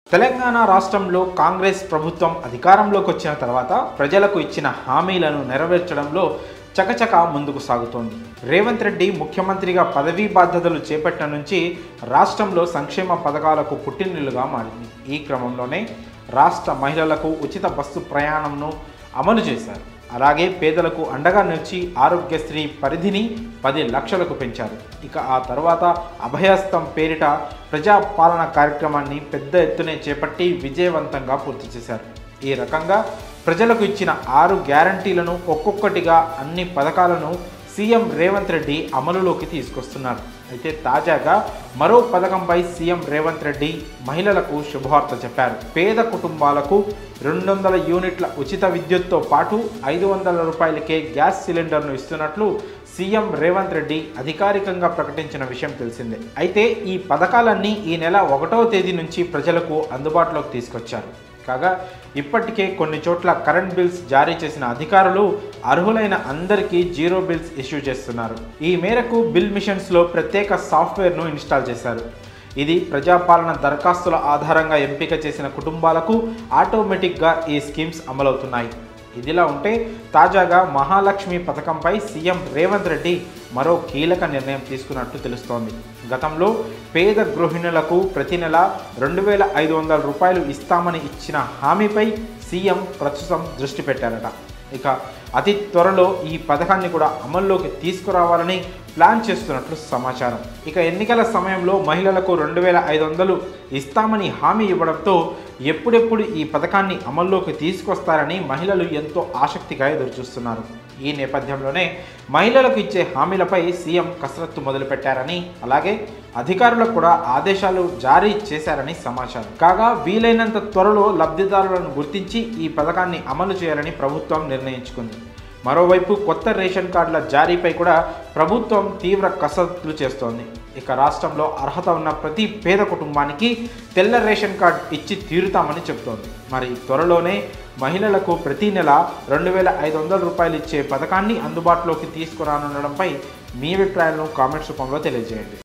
తెలంగాణ రాష్ట్రంలో కాంగ్రెస్ ప్రభుత్వం అధికారంలోకి వచ్చిన తర్వాత ప్రజలకు ఇచ్చిన హామీలను నెరవేర్చడంలో చకచక ముందుకు సాగుతోంది రేవంత్ రెడ్డి ముఖ్యమంత్రిగా పదవీ బాధ్యతలు చేపట్టిన నుంచి రాష్ట్రంలో సంక్షేమ పథకాలకు పుట్టినిల్లుగా మారింది ఈ క్రమంలోనే రాష్ట్ర మహిళలకు ఉచిత బస్సు ప్రయాణంను అమలు చేశారు అలాగే పేదలకు అండగా నిలిచి ఆరోగ్యశ్రీ పరిధిని పది లక్షలకు పెంచారు ఇక ఆ తర్వాత అభయస్థం పేరిట ప్రజాపాలన కార్యక్రమాన్ని పెద్ద ఎత్తునే చేపట్టి విజయవంతంగా పూర్తి చేశారు ఈ రకంగా ప్రజలకు ఇచ్చిన ఆరు గ్యారంటీలను ఒక్కొక్కటిగా అన్ని పథకాలను సీఎం రేవంత్ రెడ్డి అమలులోకి తీసుకొస్తున్నారు అయితే తాజాగా మరో పథకంపై సీఎం రేవంత్ రెడ్డి మహిళలకు శుభవార్త చెప్పారు పేద కుటుంబాలకు రెండు వందల యూనిట్ల ఉచిత విద్యుత్తో పాటు ఐదు వందల రూపాయలకే గ్యాస్ సిలిండర్ను ఇస్తున్నట్లు సీఎం రేవంత్ రెడ్డి అధికారికంగా ప్రకటించిన విషయం తెలిసిందే అయితే ఈ పథకాలన్నీ ఈ నెల ఒకటవ తేదీ నుంచి ప్రజలకు అందుబాటులోకి తీసుకొచ్చారు కాగా ఇప్పటికే కొన్ని చోట్ల కరెంట్ బిల్స్ జారీ చేసిన అధికారులు అర్హులైన అందరికీ జీరో బిల్స్ ఇష్యూ చేస్తున్నారు ఈ మేరకు బిల్ మిషన్స్లో ప్రత్యేక సాఫ్ట్వేర్ను ఇన్స్టాల్ చేశారు ఇది ప్రజాపాలన దరఖాస్తుల ఆధారంగా ఎంపిక చేసిన కుటుంబాలకు ఆటోమేటిక్గా ఈ స్కీమ్స్ అమలవుతున్నాయి ఇదిలా ఉంటే తాజాగా మహాలక్ష్మి పథకంపై సీఎం రేవంత్ రెడ్డి మరో కీలక నిర్ణయం తీసుకున్నట్టు తెలుస్తోంది గతంలో పేద గృహిణులకు ప్రతి నెల రెండు వేల ఐదు వందల రూపాయలు ఇస్తామని ఇచ్చిన హామీపై సీఎం ప్రస్తుతం దృష్టి పెట్టారట ఇక అతి త్వరలో ఈ పథకాన్ని కూడా అమల్లోకి తీసుకురావాలని ప్లాన్ చేస్తున్నట్లు సమాచారం ఇక ఎన్నికల సమయంలో మహిళలకు రెండు వేల ఐదు వందలు ఇస్తామని హామీ ఇవ్వడంతో ఎప్పుడెప్పుడు ఈ పథకాన్ని అమల్లోకి తీసుకొస్తారని మహిళలు ఎంతో ఆసక్తిగా ఎదురుచూస్తున్నారు ఈ నేపథ్యంలోనే మహిళలకు ఇచ్చే హామీలపై సీఎం కసరత్తు మొదలుపెట్టారని అలాగే అధికారులకు కూడా ఆదేశాలు జారీ చేశారని సమాచారం కాగా వీలైనంత త్వరలో లబ్ధిదారులను గుర్తించి ఈ పథకాన్ని అమలు చేయాలని ప్రభుత్వం నిర్ణయించుకుంది మరోవైపు కొత్త రేషన్ కార్డుల జారీపై కూడా ప్రభుత్వం తీవ్ర కసరత్తులు చేస్తోంది ఇక రాష్ట్రంలో అర్హత ఉన్న ప్రతి పేద కుటుంబానికి తెల్ల రేషన్ కార్డు ఇచ్చి తీరుతామని చెబుతోంది మరి త్వరలోనే మహిళలకు ప్రతి నెల రెండు వేల ఐదు వందల రూపాయలు ఇచ్చే పథకాన్ని అందుబాటులోకి తీసుకురానుండడంపై మీ అభిప్రాయాలను కామెంట్స్ రూపంలో తెలియజేయండి